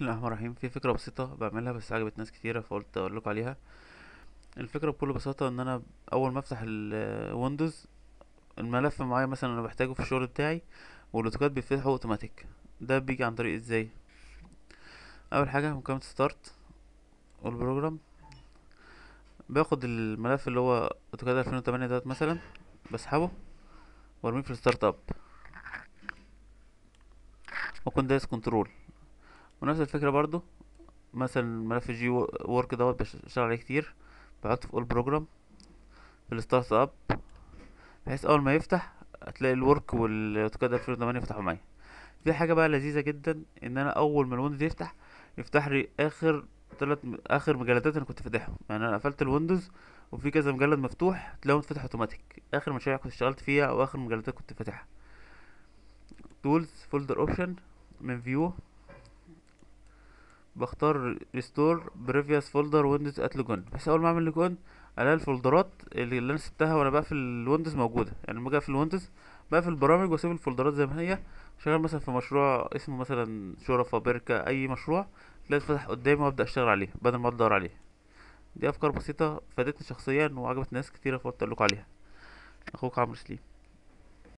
بسم الله الرحمن الرحيم في فكرة بسيطة بعملها بس عجبت ناس كتيرة فقلت اقول لكم عليها الفكرة بكل بساطة ان انا اول ما افتح الويندوز الملف معايا مثلا انا بحتاجه في الشغل بتاعي والاوتوكاد بيفتحه اوتوماتيك ده بيجي عن طريق ازاي اول حاجة مكالمة ستارت والبروجرام باخد الملف اللي هو اوتوكاد 2008 دوت مثلا بسحبه وارميه في الستارت اب واكون دايس كنترول ونفس الفكرة برضو مثلا ملف جي وورك دوت بشتغل عليه كتير بحطه في اول بروجرام في الستارت اب بحيث اول ما يفتح هتلاقي الورك والاوتوكاد 2008 يفتحوا معايا في حاجة بقى لذيذة جدا ان انا اول ما الويندوز يفتح يفتح لي اخر تلات اخر مجلدات انا كنت فاتحهم يعني انا قفلت الويندوز وفي كذا مجلد مفتوح تلاقيهم اتفتح اوتوماتيك اخر مشاريع كنت اشتغلت فيها او اخر مجلدات كنت فاتحها تولز فولدر اوبشن من فيو بختار ريستور بريفيوس فولدر ويندوز ات لوجون بحيث اول ما اعمل لوجون الاقي الفولدرات اللي, اللي انا سبتها وانا بقفل الويندوز موجوده يعني لما اجي اقفل الويندوز بقفل البرامج واسيب الفولدرات زي ما هي شغال مثلا في مشروع اسمه مثلا شرفة بركة اي مشروع تلاقي فتح قدامي وابدا اشتغل عليه بدل ما ادور عليه دي افكار بسيطه فادتني شخصيا وعجبت ناس كتيره فقلت اقول لكم عليها اخوك عمرو سليم